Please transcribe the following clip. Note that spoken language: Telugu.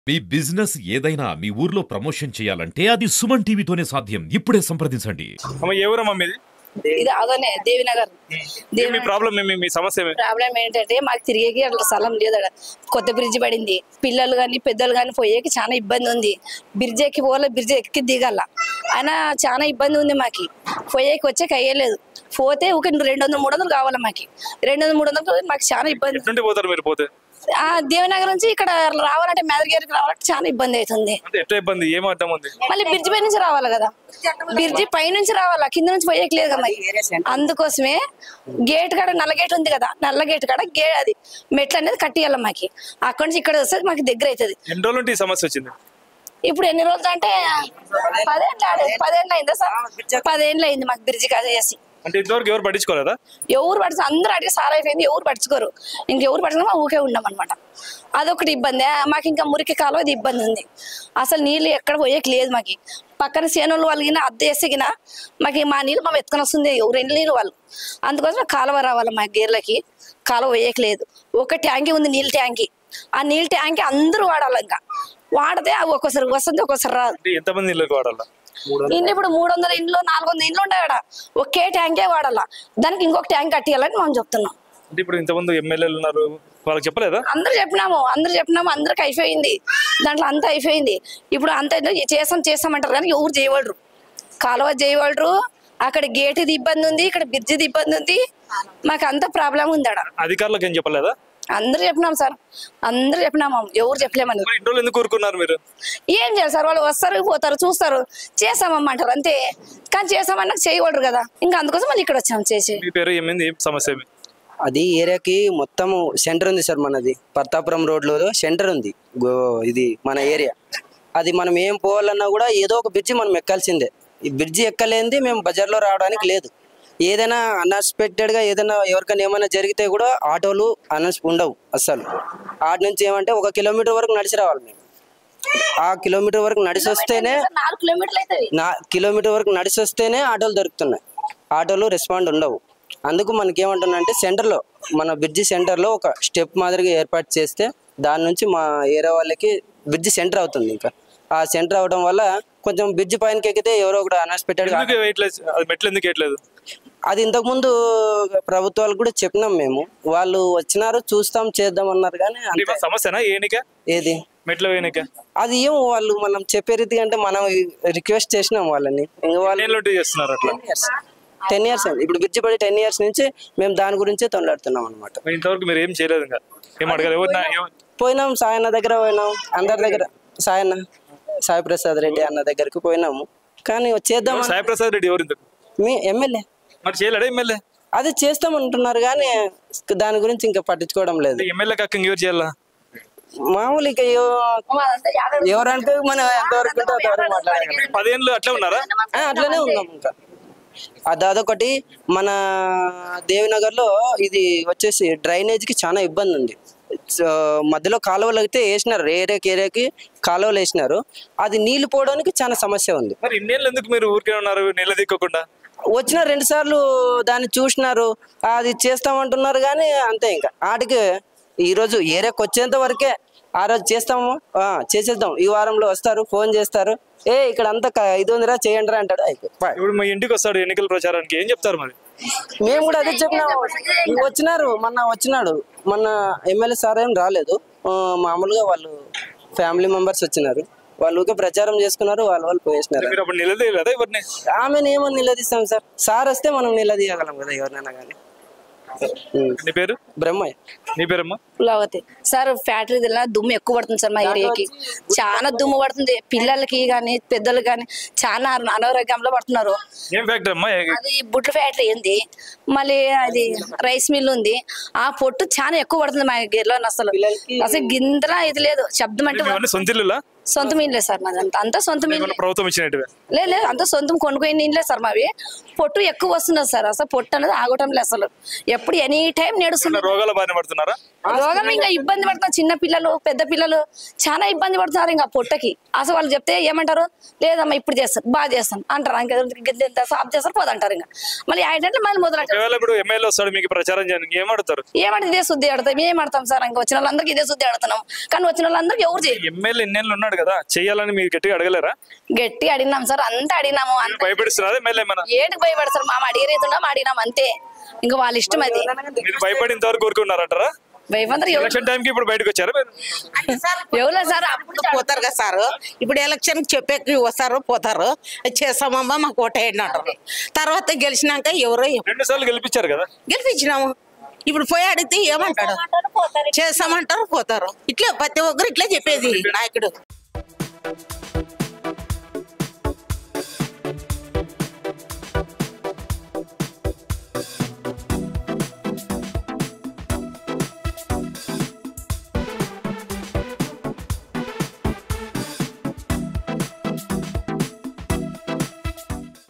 మీ బిజినెస్ ఏదైనా మీ ఊర్లో ప్రమోషన్ చేయాలంటే అది సుమన్ టీవీతోనే సాధ్యం ఇప్పుడే సంప్రదించండి అమ్మ ఎవరమ్మా మీది ఇది అదనే దేవినగర్ ఏం మీ ప్రాబ్లం ఏమి మీ సమస్య ఏమి ప్రాబ్లం ఏంటంటే మాకు తిరిగేకి అట్లా స్థలం లేదు ఆడ. కొత్త బ్రిడ్జ్ పడింది పిల్లలు కానీ పెద్దలు కానీ పోయేకి చాలా ఇబ్బంది ఉంది బ్రిడ్జ్ ఎక్కి పోలే బ్రిడ్జ్ ఎక్కి దిగాల అయినా చాలా ఇబ్బంది ఉంది మాకి పోయేకి వచ్చేకి అయ్యలేదు పోతే ఒక రెండు వందలు మూడు వందలు కావాలి మాకి రెండు వందలు మూడు వందలు మాకు చాలా ఇబ్బంది ఎట్లుంటే పోతారు మీరు పోతే ఆ దేవినగర్ నుంచి ఇక్కడ రావాలంటే మేదగిరికి రావాలంటే చాలా ఇబ్బంది అవుతుంది అంటే ఎట్లా ఇబ్బంది ఏం అర్థం ఉంది మళ్ళీ బ్రిడ్జ్ పై నుంచి రావాలి కదా బ్రిడ్జి పై నుంచి రావాలా కింద నుంచి పోయేకి లేదు కదా మరి. అందుకోసమే గేట్ కాడ నల్ల గేట్ ఉంది కదా నల్ల గేట్ కాడ గే అది మెట్లు అనేది కట్టియాలి మాకి అక్కడి నుంచి ఇక్కడ వస్తే మాకు దగ్గర అవుతుంది ఎన్ని రోజులు ఉంటే ఈ సమస్య వచ్చింది ఇప్పుడు ఎన్ని రోజులు అంటే పదేళ్ళు ఆడే- పదేళ్ళు అయిందా సార్ పదేళ్ళు అయింది మాకు బ్రిడ్జి కాదు చేసి అంటే ఇంతవరకు ఎవరు పట్టించుకోలేదా ఎవరు పట్టించు అందరూ అడిగి సార్ అయిపోయింది ఎవరు పట్టించుకోరు ఇంకెవరు పట్టించుకో ఊకే ఉన్నాం అనమాట అదొకటి ఇబ్బంది మాకు ఇంకా మురికి కాలువ అది ఇబ్బంది ఉంది అసలు నీళ్ళు ఎక్కడ పోయేకి లేదు మాకు పక్కన సేనులు వాళ్ళకిన అద్దె వేసిగిన మాకు మా నీళ్ళు మేము ఎత్తుకొని వస్తుంది ఎవరు నీళ్ళు వాళ్ళు అందుకోసం కాలువ రావాలి మా గేర్లకి కాలువ పోయేకి లేదు ఒక ట్యాంకీ ఉంది నీళ్ళ ట్యాంకీ ఆ నీళ్ళ ట్యాంకీ అందరూ వాడాలి ఇంకా వాడితే అవి ఒక్కోసారి వస్తుంది ఒక్కోసారి రాదు అంటే ఎంతమంది ఇళ్ళకి వాడాలా ఇల్లు ఇప్పుడు మూడు వందల ఇండ్లు నాలుగు వందల ఇండ్లు ఉంటాయి ఆడ ఒకే ట్యాంకే వాడాలా దానికి ఇంకొక ట్యాంక్ కట్టియాలని మనం చెప్తున్నాం అంటే ఇప్పుడు ఇంతమంది ఎమ్మెల్యేలు ఉన్నారు వాళ్ళకి చెప్పలేదా అందరు చెప్పినాము అందరు చెప్పినాము అందరికి అయిపోయింది దాంట్లో అంతా అయిపోయింది ఇప్పుడు అంత చేసాం చేస్తామంటారు కానీ ఎవరు చేయవడరు కాలువ చేయవడరు అక్కడ గేటుది ఇబ్బంది ఉంది ఇక్కడ బ్రిడ్జిది ఇబ్బంది ఉంది మాకు అంత ప్రాబ్లం ఉంది ఆడ అధికారులకు ఏం చెప్పలేదా అందరు చెప్పినాం సార్ అందరు చెప్పినాము ఎవరు చెప్పలేమని మరి ఇన్ని రోజులు ఎందుకు ఊరుకున్నారు మీరు ఏం చేయాలి సార్ వాళ్ళు వస్తారు పోతారు చూస్తారు చేసామమ్మంటారు అంతే కానీ చేసామన్నా చేయకూడరు కదా ఇంకా అందుకోసం మళ్ళీ ఇక్కడ వచ్చాము చేసి మీ పేరు ఏమైంది ఏం సమస్య ఏమి అది ఏరియాకి మొత్తం సెంటర్ ఉంది సార్ మనది పర్తాపురం రోడ్లో సెంటర్ ఉంది గో- ఇది మన ఏరియా అది మనం ఏం పోవాలన్నా కూడా ఏదో ఒక బ్రిడ్జి మనం ఎక్కాల్సిందే ఈ బ్రిడ్జి ఎక్కలేంది మేము బజార్లో రావడానికి లేదు ఏదైనా అన్ఎక్స్పెక్టెడ్గా ఏదైనా ఎవరికైనా ఏమైనా జరిగితే కూడా ఆటోలు అన్ఎస్ ఉండవు అస్సలు ఆటి నుంచి ఏమంటే ఒక కిలోమీటర్ వరకు నడిచి రావాలి మేము ఆ కిలోమీటర్ వరకు నడిచి వస్తేనే నాలుగు కిలోమీటర్లు అవుతుంది నా కిలోమీటర్ వరకు నడిచి వస్తేనే ఆటోలు దొరుకుతున్నాయి ఆటోలు రెస్పాండ్ ఉండవు అందుకు మనకి ఏమంటున్నానంటే సెంటర్లో మన బ్రిడ్జి సెంటర్లో ఒక స్టెప్ మాదిరిగా ఏర్పాటు చేస్తే దాని నుంచి మా ఏరియా వాళ్ళకి బ్రిడ్జి సెంటర్ అవుతుంది ఇంకా ఆ సెంటర్ అవడం వల్ల కొంచెం బ్రిడ్జి పైనకి ఎక్కితే ఎవరో ఒకటి అన్ఎక్స్పెక్టెడ్గా ఎందుకు వేయట్లేదు అది మెట్లు ఎందుకు వేయట్లేదు అది ఇంతకుముందు ప్రభుత్వాలు కూడా చెప్పినాం మేము వాళ్ళు వచ్చినారు చూస్తాం చేద్దాం అన్నారు కానీ అంటే అంతే మన సమస్యనా ఏనిక ఏది మెట్లు వేయనిక అది ఏం వాళ్ళు మనం చెప్పే రీతిగా అంటే మనం రిక్వెస్ట్ చేసినాం వాళ్ళని ఇంకా వాళ్ళు ఎన్ని రోజులు చేస్తున్నారు అట్లా టెన్ ఇయర్స్ అయింది ఇప్పుడు బ్రిడ్జి పడి టెన్ ఇయర్స్ నుంచి మేము దాని గురించే తొందలాడుతున్నాం అనమాట మరి ఇంతవరకు మీరు ఏం చేయలేదు ఇంకా ఏం అడగాలి ఎవరు నా- ఎవ- పోయినాం సాయన్న దగ్గర పోయినాం అందరి దగ్గర సాయన్న సాయి ప్రసాద్ రెడ్డి అన్న దగ్గరికి పోయినాము కానీ చేద్దాం సాయి ప్రసాద్ రెడ్డి ఎవరు ఇంతకు మీ ఎమ్మెల్యే మరి చేయలేడా ఎమ్మెల్యే అది చేస్తామంటున్నారు కానీ దాని గురించి ఇంకా పట్టించుకోవడం లేదు ఎమ్మెల్యే కాక ఎవరు చేయాలా మామూలు ఇక ఎవ- ఎవరంటే మనం ఎంతవరకు ఉంటే అంతవరకు మాట్లాడాలి పదేళ్ళు అట్లా ఉన్నారా ఆ, అట్లనే ఉన్నాం ఇంకా అది అదొకటి మన దేవినగర్ లో ఇది వచ్చేసి డ్రైనేజ్ కి చాలా ఇబ్బంది ఉంది సో, మధ్యలో కాలువలు అయితే వేసినారు ఏరియాకి ఏరియాకి కాలువలు వేసినారు అది నీళ్లు పోవడానికి చాలా సమస్య ఉంది మరి ఇన్నేళ్ళు ఎందుకు మీరు ఊరికే ఉన్నారు నిలదీక్కోకుండా వచ్చిన రెండు సార్లు దాన్ని చూసినారు అది చేస్తామంటున్నారు కానీ అంతే ఇంకా ఆటికి ఈరోజు ఏరియాకి వచ్చేంత వరకే ఆ రోజు చేస్తాము ఆ, చేసేద్దాం ఈ వారంలో వస్తారు ఫోన్ చేస్తారు ఏ ఇక్కడ అంతా క- ఇది ఉందిరా చేయండి రా అంటాడు అయిపోయి. బాయ్. ఇప్పుడు మీ ఇంటికి వస్తాడు ఎన్నికల ప్రచారానికి ఏం చెప్తారు మరి మేము కూడా అదే చెప్పినాము వచ్చినారు మొన్న వచ్చినాడు మొన్న ఎమ్మెల్యే సార్ ఏం రాలేదు ఆ, మామూలుగా వాళ్ళు ఫ్యామిలీ మెంబర్స్ వచ్చినారు వాళ్ళు ఊరికే ప్రచారం చేసుకున్నారు వాళ్ళు వాళ్ళు పోయేసినారు మీరు అప్పుడు నిలదీయలేదా ఎవరిని ఆమెను ఏమని నిలదీస్తాం సార్ సార్ వస్తే మనం నిలదీయగలం కదా ఎవరినైనా కానీ ఉమ్. నీ పేరు బ్రహ్మయ్య నీ పేరమ్మా పులావతి సార్ ఫ్యాక్టరీ దగ్గర దుమ్ము ఎక్కువ పడుతుంది సార్ మా ఏరియాకి చాలా దుమ్ము పడుతుంది పిల్లలకి కానీ పెద్దలకి కానీ చాలా అనారోగ్యంలో పడుతున్నారు ఏం ఫ్యాక్టరీ అమ్మా ఏ- అది బుట్ల ఫ్యాక్టరీ ఉంది మళ్ళీ అది రైస్ మిల్ ఉంది ఆ పొట్టు చాలా ఎక్కువ పడుతుంది మా గేర్లో అసలు అసలు గిందలా ఇది లేదు శబ్దం అంటే ఇవన్నీ సొంత ఇల్లులా సొంత మీన్లే సార్ మాది అంతా అంతా సొంత మీన్ ఏమన్నా ప్రభుత్వం ఇచ్చినట్టువే లేదు లేదు అంతా సొంతం కొనుక్కోని నీళ్ళే సార్ మావి పొట్టు ఎక్కువ వస్తున్నది సార్ అసలు పొట్టు అనేది ఆగటం లేదు అసలు ఎప్పుడు ఎనీ టైం నడుస్తుంది రోగాలు బాగానే పడుతున్నారా రోగం ఇంకా ఇబ్బంది పడుతున్నారు చిన్న పిల్లలు పెద్ద పిల్లలు చాలా ఇబ్బంది పడుతున్నారు ఇంకా పొట్టకి అసలు వాళ్ళు చెప్తే ఏమంటారు లేదమ్మా ఇప్పుడు చేస్తాను బాగా చేస్తాను అంటారు ఇంకా సాఫ్ చేస్తారు పోదంటారు ఇంకా మళ్ళీ ఐదంటే మళ్ళీ మొదలంటారు ఒకవేళ ఇప్పుడు ఎమ్మెల్యే వస్తాడు మీకు ప్రచారం చేయడానికి ఏమడుతారు ఏమంటే ఇదే శుద్ధి ఆడతాం ఏం ఆడతాం సార్ ఇంకా వచ్చిన వాళ్ళందరికీ ఇదే శుద్ధి ఆడుతున్నాం కానీ వచ్చిన వాళ్ళందరికీ ఎవరు చేయరు ఎమ్మెల్యే ఎన్నేళ్ళు ఉన్నాడు కదా చేయాలని మీరు గట్టిగా అడగలేరా గట్టి అడిగినాం సార్ అంతా అడిగినాము అంత భయపడిస్తున్నారు ఎమ్మెల్యే ఏమైనా ఏటికి భయపడతారు మామ అడిగేతున్నాం అడిగినాం అంతే ఇంకా వాళ్ళ ఇష్టం అది మీరు భయపడినంత వరకు కోరుకున్నారంటారా భయపడతారు ఎవరు ఎలక్షన్ టైంకి ఇప్పుడు బయటకు వచ్చారా మీరు ఎవరు సార్ అప్పుడు పోతారు కదా సార్ ఇప్పుడు ఎలక్షన్ చెప్పేకి వస్తారు పోతారు చేస్తామమ్మా మాకు ఓటేయండి అంటారు తర్వాత గెలిచినాక ఎవరో ఏమో. రెండు సార్లు గెలిపించారు కదా గెలిపించినాము ఇప్పుడు పోయి అడిగితే ఏమంటాడు చేస్తామంటారు పోతారు ఇట్లా ప్రతి ఒక్కరు ఇట్లా చెప్పేది నాయకుడు